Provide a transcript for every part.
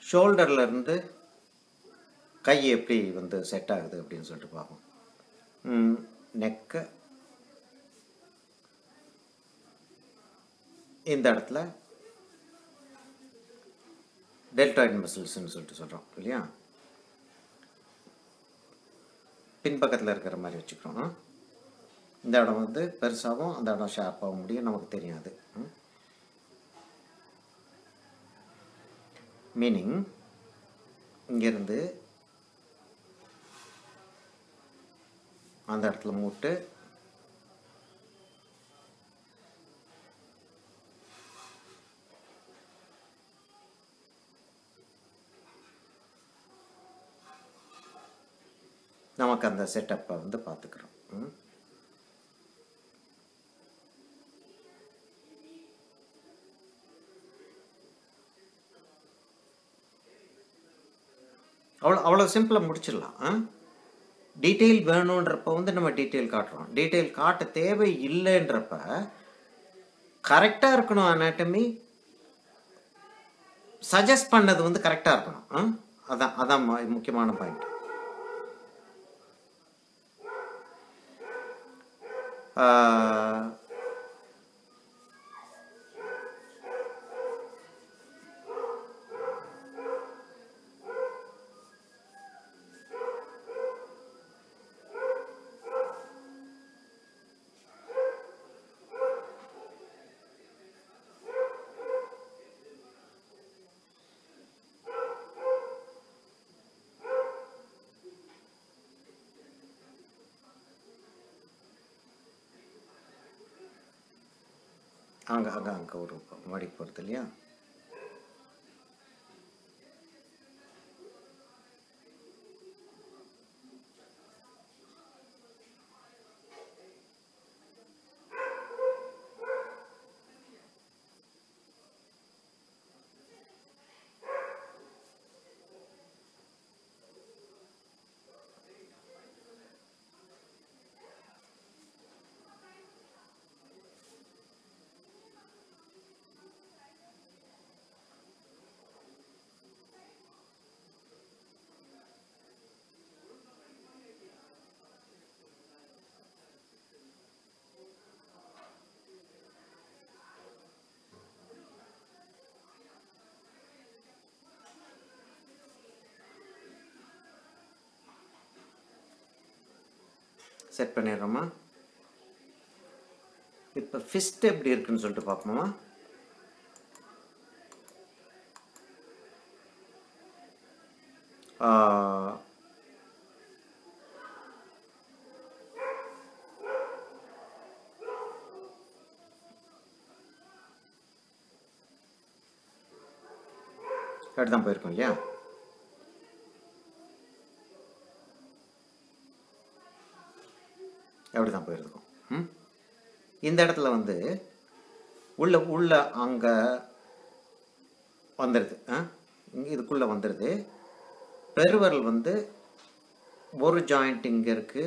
ஷோல்டர்ல இருந்து கை எப்படி வந்து செட் ஆகுது அப்படின்னு சொல்லிட்டு பார்ப்போம் நெக்கை இந்த இடத்துல டெல்டாய்ட் மசில்ஸ்ன்னு சொல்லிட்டு சொல்கிறோம் இல்லையா பின்பக்கத்தில் இருக்கிற மாதிரி வச்சுக்கிறோம் இந்த இடம் வந்து பெருசாகவும் அந்த இடம் ஷார்ப்பாகவும் முடியும் நமக்கு தெரியாது மீனிங் இங்கேருந்து அந்த இடத்துல மூட்டு நமக்கு அந்த செட்டப்பை வந்து பார்த்துக்கிறோம் ம். அவ்வளோ அவ்வளோ சிம்பிளாக முடிச்சிடலாம் டீட்டெயில் வேணுன்றப்ப வந்து நம்ம டீட்டெயில் காட்டுறோம் டீட்டெயில் காட்ட தேவை இல்லைன்றப்ப கரெக்டாக இருக்கணும் அனாட்டமி சஜஸ்ட் பண்ணது வந்து கரெக்டாக இருக்கணும் ஆ? அதான் அதான் மு- முக்கியமான பாயிண்ட் அங்கே அங்கே அங்கே ஒரு மாடி போகிறது இல்லையா செட் பண்ணிடுறோமா இப்போ ஃபிஸ்ட் எப்படி இருக்குன்னு சொல்லிட்டு பார்ப்போமா ஆ, அப்படி தான் போயிருக்கோம் இல்லையா அப்படி தான் போயிருக்கோம் ம் இந்த இடத்துல வந்து உள்ள உள்ள அங்கே வந்துடுது ஆ இங்கே இதுக்குள்ளே வந்துடுது பெருவரல் வந்து ஒரு ஜாயிண்ட் இங்கே இருக்குது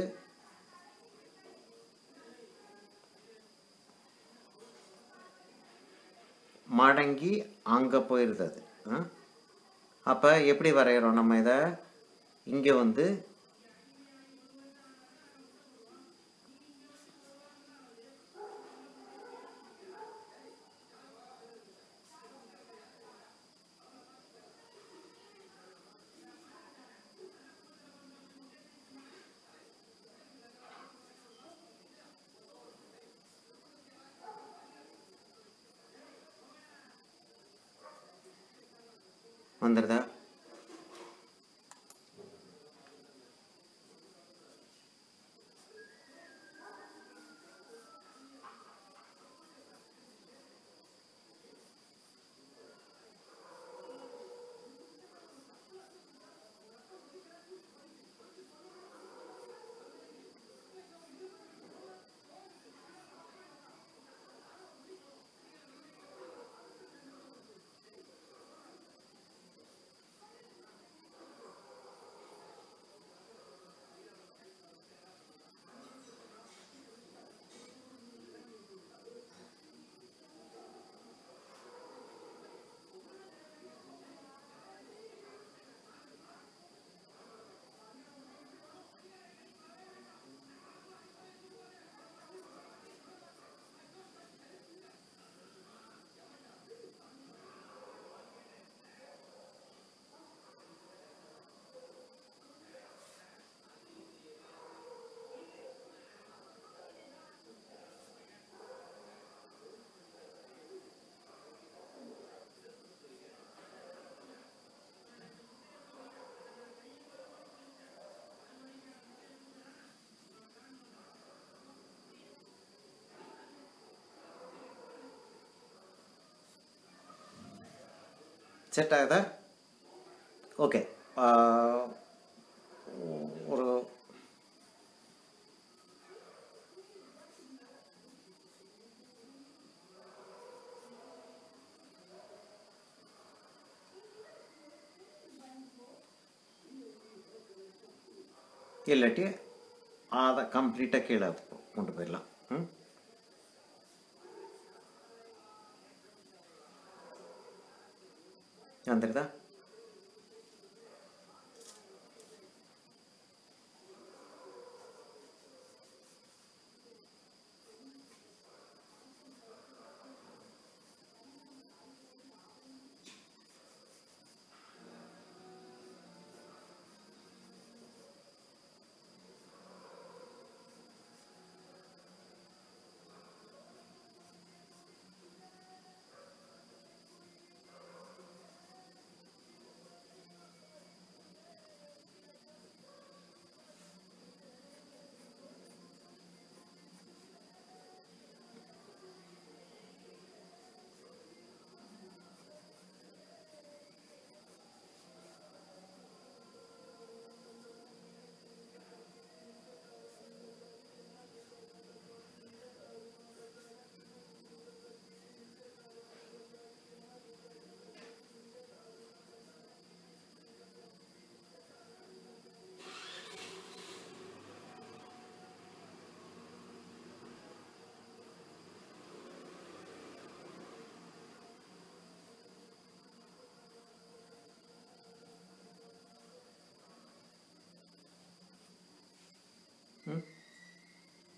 மடங்கி அங்கே போயிடுது அது அப்போ எப்படி வரைகிறோம் நம்ம இதை இங்கே வந்து வந்துடுதா செட் ஆகுதா ஓகே ஒரு இல்லாட்டி அதை கம்ப்ளீட்டாக கீழே கொண்டு போயிடலாம் ம் வந்துடுதா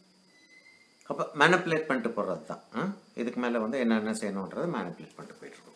அப்போ மேனிப்புலேட் பண்ணிட்டு போடுறது தான் இதுக்கு மேலே வந்து என்னென்ன செய்யணுன்றது மேனிப்புலேட் பண்ணிட்டு போயிட்டுருக்கோம்